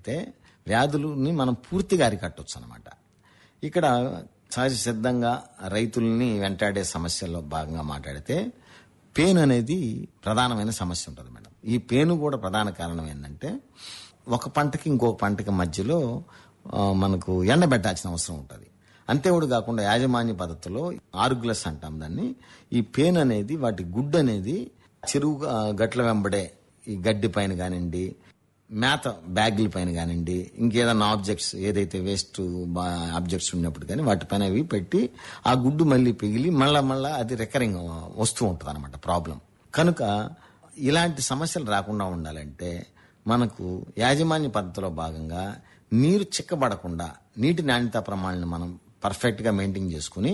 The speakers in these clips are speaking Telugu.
ఉన్నట్లయితే వ్యాధులని మనం పూర్తిగా అరికట్టవచ్చు అనమాట ఇక్కడ సహజ సిద్ధంగా రైతుల్ని వెంటాడే సమస్యల్లో భాగంగా మాట్లాడితే పెయిన్ అనేది ప్రధానమైన సమస్య ఉంటుంది మేడం ఈ పెయిన్ కూడా ప్రధాన కారణం ఏంటంటే ఒక పంటకి ఇంకొక పంటకి మధ్యలో ఆ, మనకు ఎండబెట్టాల్సిన అవసరం ఉంటుంది అంతేవాడు కాకుండా యాజమాన్య పద్ధతిలో ఆర్గులస్ అంటాం దాన్ని ఈ పెయిన్ అనేది వాటి గుడ్డు అనేది చెరువు ఆ, గట్ల వెంబడే ఈ గడ్డి పైన కానివ్వండి మేత బ్యాగుల పైన కానివ్వండి ఇంకేదన్నా ఆబ్జెక్ట్స్ ఏదైతే వేస్ట్ ఆబ్జెక్ట్స్ ఉన్నప్పుడు కానీ వాటిపైన అవి పెట్టి ఆ గుడ్డు మళ్ళీ పిగిలి మళ్ళా మళ్ళా అది రికరింగ్ వస్తూ ఉంటుంది అనమాట ప్రాబ్లం కనుక ఇలాంటి సమస్యలు రాకుండా ఉండాలంటే మనకు యాజమాన్య పద్ధతిలో భాగంగా నీరు చిక్కబడకుండా నీటి నాణ్యత ప్రమాణాలను మనం పర్ఫెక్ట్గా మెయింటైన్ చేసుకుని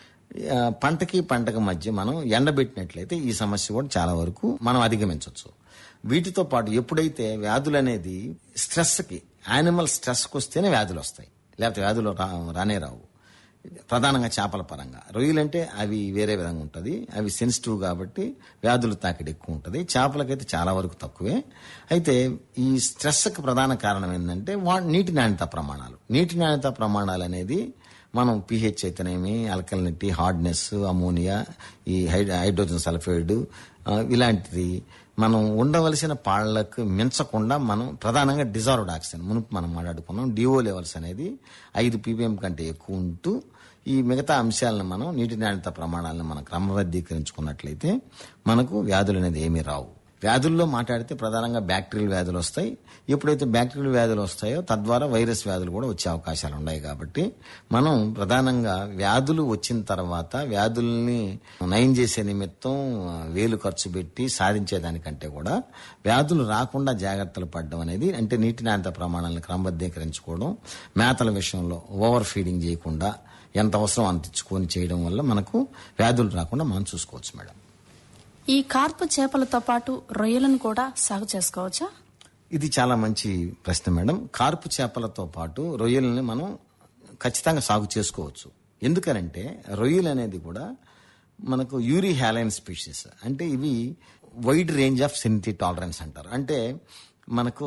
ఆ, పంటకి పంటకి మధ్య మనం ఎండబెట్టినట్లయితే ఈ సమస్య కూడా చాలా వరకు మనం అధిగమించవచ్చు వీటితో పాటు ఎప్పుడైతే వ్యాధులు అనేది స్ట్రెస్కి యానిమల్ స్ట్రెస్కి వస్తేనే వ్యాధులు వస్తాయి లేకపోతే వ్యాధులు రా రానే రావు ప్రధానంగా చేపల పరంగా రొయ్యలంటే అవి వేరే విధంగా ఉంటుంది అవి సెన్సిటివ్ కాబట్టి వ్యాధులు తాకిడి ఎక్కువ ఉంటుంది చేపలకైతే చాలా వరకు తక్కువే అయితే ఈ స్ట్రెస్కి ప్రధాన కారణం ఏంటంటే వా నీటి నాణ్యత ప్రమాణాలు నీటి నాణ్యత ప్రమాణాలు అనేది మనం పిహెచ్ అయితేనేమి అల్కలినిటీ హార్డ్నెస్ అమోనియా ఈ హై- హైడ్రోజన్ సల్ఫైడ్ ఆ, ఇలాంటిది మనం ఉండవలసిన పాళ్లకు మించకుండా మనం ప్రధానంగా డిజార్వ్డ్ ఆక్సిజన్ మునుపు మనం మాట్లాడుకున్నాం డిఓ లెవెల్స్ అనేది ఐదు పీపీఎం కంటే ఎక్కువ ఉంటూ ఈ మిగతా అంశాలను మనం నీటి నాణ్యత ప్రమాణాలను మనం క్రమబద్ధీకరించుకున్నట్లయితే మనకు వ్యాధులు అనేది ఏమీ రావు వ్యాధుల్లో మాట్లాడితే ప్రధానంగా బ్యాక్టీరియల్ వ్యాధులు వస్తాయి ఎప్పుడైతే బ్యాక్టీరియల్ వ్యాధులు వస్తాయో తద్వారా వైరస్ వ్యాధులు కూడా వచ్చే అవకాశాలు ఉన్నాయి కాబట్టి మనం ప్రధానంగా వ్యాధులు వచ్చిన తర్వాత వ్యాధుల్ని నయం చేసే నిమిత్తం ఆ, వేలు ఖర్చు పెట్టి సాధించేదానికంటే కూడా వ్యాధులు రాకుండా జాగ్రత్తలు పడడం అనేది అంటే నీటి నాణ్యత ప్రమాణాలను క్రమబద్ధీకరించుకోవడం మేతల విషయంలో ఓవర్ ఫీడింగ్ చేయకుండా ఎంత అవసరం అంత ఇచ్చుకొని చేయడం వల్ల మనకు వ్యాధులు రాకుండా మనం చూసుకోవచ్చు మేడం ఈ కార్పు చేపలతో పాటు రొయ్యలను కూడా సాగు చేసుకోవచ్చా ఇది చాలా మంచి ప్రశ్న మేడం కార్పు చేపలతో పాటు రొయ్యలని మనం ఖచ్చితంగా సాగు చేసుకోవచ్చు ఎందుకనంటే రొయ్యలు అనేది కూడా మనకు యూరి హ్యాలైన్ స్పీషీస్ అంటే ఇవి wide range of salinity tolerance అంటారు అంటే మనకు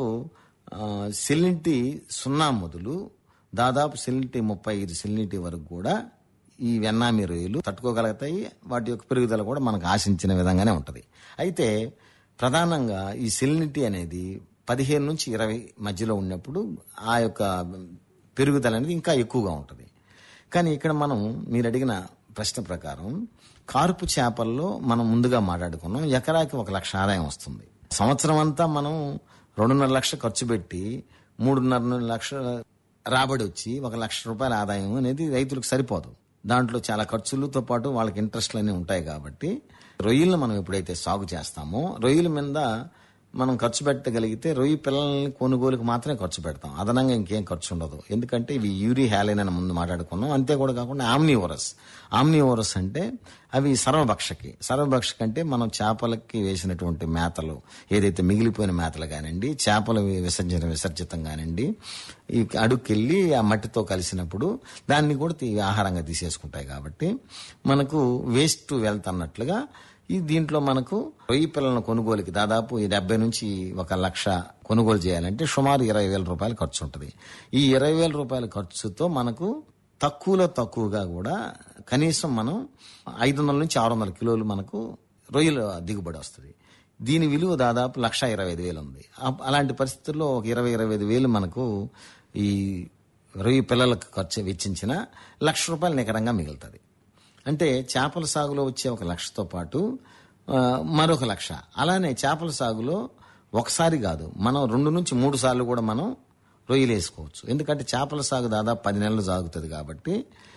సెలినిటీ సున్నా మొదలు దాదాపు సెలినిటీ ముప్పై ఐదు సెలినిటీ వరకు కూడా ఈ వెన్నామి రొయ్యలు తట్టుకోగలుగుతాయి వాటి యొక్క పెరుగుదల కూడా మనకు ఆశించిన విధంగానే ఉంటుంది అయితే ప్రధానంగా ఈ సెలినిటీ అనేది పదిహేను నుంచి ఇరవై మధ్యలో ఉన్నప్పుడు ఆ యొక్క పెరుగుదల అనేది ఇంకా ఎక్కువగా ఉంటుంది కానీ ఇక్కడ మనం మీరు అడిగిన ప్రశ్న ప్రకారం కార్పు చేపల్లో మనం ముందుగా మాట్లాడుకున్నాం ఎకరాకి ఒక లక్ష ఆదాయం వస్తుంది సంవత్సరం అంతా మనం రెండున్నర లక్ష ఖర్చు పెట్టి మూడున్నర లక్షల రాబడి వచ్చి ఒక లక్ష రూపాయల ఆదాయం అనేది రైతులకు సరిపోదు దాంట్లో చాలా ఖర్చులతో పాటు వాళ్ళకి ఇంట్రెస్ట్లు అన్నీ ఉంటాయి కాబట్టి రొయ్యలను మనం ఎప్పుడైతే సాగు చేస్తామో రొయ్యల మీద మనం ఖర్చు పెట్టగలిగితే రొయ్యి పిల్లల్ని కొనుగోలుకు మాత్రమే ఖర్చు పెడతాం అదనంగా ఇంకేం ఖర్చు ఉండదు ఎందుకంటే ఇవి యూరి హ్యాలైన్ అని ముందు మాట్లాడుకున్నాం అంతే కూడా కాకుండా ఆమ్నివోరస్ ఆమ్నివోరస్ అంటే అవి సర్వభక్షకి సర్వభక్షకి అంటే మనం చేపలకి వేసినటువంటి మేతలు ఏదైతే మిగిలిపోయిన మేతలు కానివ్వండి చేపలు విసర్జన విసర్జితం కానివ్వండి ఈ అడుక్కెళ్ళి ఆ మట్టితో కలిసినప్పుడు దాన్ని కూడా తీ- ఆహారంగా తీసేసుకుంటాయి కాబట్టి మనకు వేస్ట్ వెల్త్ అన్నట్లుగా ఈ దీంట్లో మనకు రొయ్యి పిల్లల కొనుగోలుకి దాదాపు ఈ డెబ్బై నుంచి ఒక లక్ష కొనుగోలు చేయాలంటే సుమారు ఇరవై వేల రూపాయలు ఖర్చు ఉంటుంది ఈ ఇరవై వేల రూపాయల ఖర్చుతో మనకు తక్కువలో తక్కువగా కూడా కనీసం మనం ఐదు వందల నుంచి ఆరు వందల కిలోలు మనకు రొయ్యల దిగుబడి వస్తుంది దీని విలువ దాదాపు లక్ష ఇరవై ఐదు వేలు ఉంది అప్- అలాంటి పరిస్థితుల్లో ఒక ఇరవై ఇరవై ఐదు వేలు మనకు ఈ రొయ్యి పిల్లలకు ఖర్చు వెచ్చించిన లక్ష రూపాయలు నికరంగా మిగులుతుంది అంటే చేపల సాగులో వచ్చే ఒక లక్షతో పాటు ఆ, మరొక లక్ష అలానే చేపల సాగులో ఒకసారి కాదు మనం రెండు నుంచి మూడు సార్లు కూడా మనం రొయ్యలు వేసుకోవచ్చు ఎందుకంటే చేపల సాగు దాదాపు పది నెలలు సాగుతుంది కాబట్టి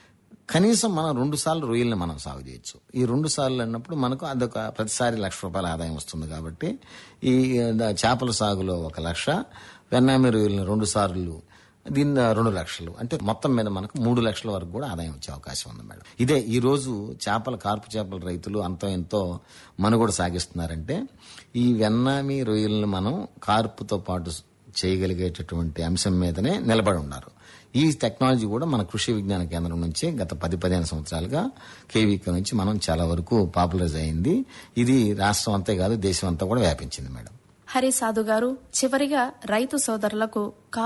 కనీసం మనం రెండు సార్లు రొయ్యల్ని మనం సాగు చేయొచ్చు ఈ రెండు సార్లు అన్నప్పుడు మనకు అదొక ప్రతిసారి లక్ష రూపాయల ఆదాయం వస్తుంది కాబట్టి ఈ ద- చేపల సాగులో ఒక లక్ష వెన్నామి రొయ్యలను రెండు సార్లు దీని రెండు లక్షలు అంటే మొత్తం మీద మనకు మూడు లక్షల వరకు కూడా ఆదాయం వచ్చే అవకాశం ఉంది మేడం ఇదే ఈ రోజు చేపల కార్పు చేపల రైతులు అంతో ఎంతో మనుగడ సాగిస్తున్నారంటే ఈ వెన్నామి రొయ్యలను మనం కార్పుతో పాటు చేయగలిగేటటువంటి అంశం మీదనే నిలబడి ఉన్నారు ఈ టెక్నాలజీ కూడా మన కృషి విజ్ఞాన కేంద్రం నుంచి గత పది పదిహేను సంవత్సరాలుగా కేవీకే నుంచి మనం చాలా వరకు పాపులరైజ్ అయింది ఇది రాష్ట్రం అంతే కాదు దేశం అంతా కూడా వ్యాపించింది మేడం హరి సాధు గారు చివరిగా రైతు సోదరులకు